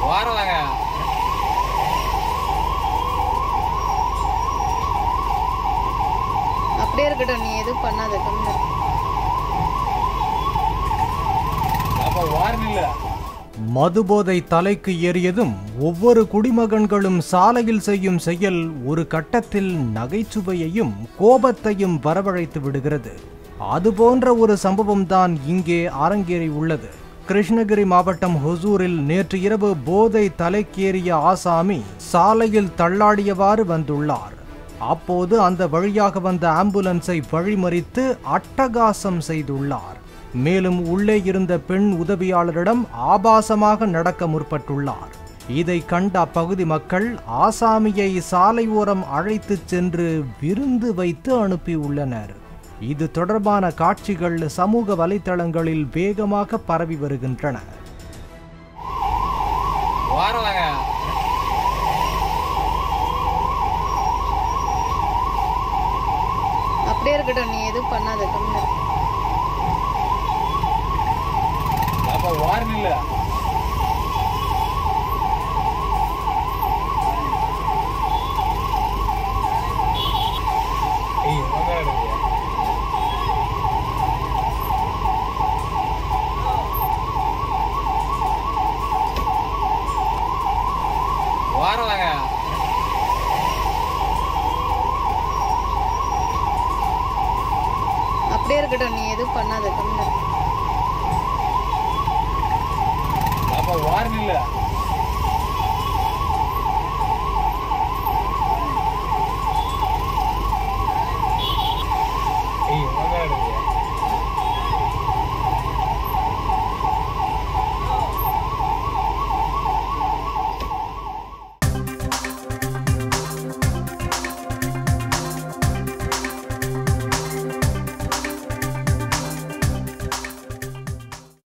வாரலாங்க அப்படியே இருக்கட்டும் நீ எதுவும் பண்ணாத கம்மி அப்ப வாரணில்ல மதுபோதை தலைக்கு ஏறியதும் ஒவ்வொரு குடிமகன்களும் சாலையில் செய்யும் செயல் ஒரு கட்டத்தில் நகைச்சுவையையும் கோபத்தையும் வரவழைத்து விடுகிறது அதுபோன்ற ஒரு சம்பவம்தான் இங்கே அரங்கேறி உள்ளது கிருஷ்ணகிரி மாவட்டம் ஹொசூரில் நேற்று இரவு போதை தலைக்கேறிய ஆசாமி சாலையில் தள்ளாடியவாறு வந்துள்ளார் அப்போது அந்த வழியாக வந்த ஆம்புலன்ஸை வழிமறித்து அட்டகாசம் செய்துள்ளார் மேலும் உள்ளே இருந்த பெண் உதவியாளரிடம் ஆபாசமாக நடக்க முற்பட்டுள்ளார் இதை கண்ட அப்பகுதி மக்கள் ஆசாமியை சாலை ஓரம் அழைத்துச் சென்று விருந்து வைத்து அனுப்பியுள்ளனர் இது தொடர்பான காட்சிகள் சமூக வலைத்தளங்களில் வேகமாக பரவி வருகின்றன வாரலாங்க அப்படியே இருக்கட்டும் நீ எதுவும் பண்ணாத கம்மி அப்ப வாரணில்ல ஏய் என்னடா இது? வாரலாங்க அப்படியே இருக்கட்டும் நீ எதுவும் பண்ணாத கம்மி